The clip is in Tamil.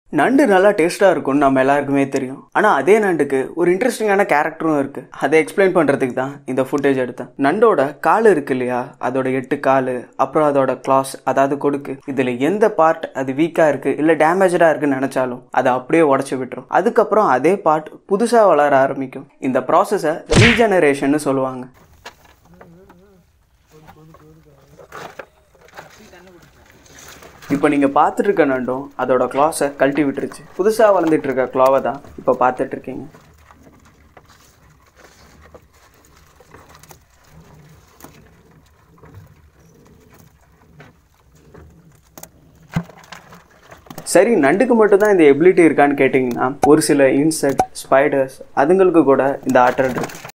நண்டு நல்லா டேஸ்ட்டாக இருக்கும்னு நம்ம எல்லாருக்குமே தெரியும் ஆனால் அதே நண்டுக்கு ஒரு இன்ட்ரெஸ்டிங்கான கேரக்டரும் இருக்குது அதை எக்ஸ்பிளைன் பண்ணுறதுக்கு தான் இந்த ஃபுட்டேஜ் எடுத்தேன் நண்டோட கால் இருக்கு இல்லையா அதோட எட்டு கால் அப்புறம் அதோட கிளாஸ் அதாவது கொடுக்கு இதில் எந்த பார்ட் அது வீக்காக இருக்குது இல்லை டேமேஜாக இருக்குன்னு நினச்சாலும் அதை அப்படியே உடச்சி விட்டுரும் அதுக்கப்புறம் அதே பார்ட் புதுசாக வளர ஆரம்பிக்கும் இந்த ப்ராசஸை ரீஜெனரேஷன்னு சொல்லுவாங்க இப்போ நீங்கள் பார்த்துட்டு இருக்க நண்டும் அதோட க்ளாஸை கழட்டி விட்டுருச்சு புதுசாக வளர்ந்துட்டு இருக்க க்ளாவை தான் இப்போ பார்த்துட்டு இருக்கீங்க சரி நண்டுக்கு மட்டும் தான் இந்த எபிலிட்டி இருக்கான்னு கேட்டிங்கன்னா ஒரு சில இன்செக்ட் ஸ்பைடர்ஸ் அதுங்களுக்கு கூட இந்த ஆற்றல் இருக்கு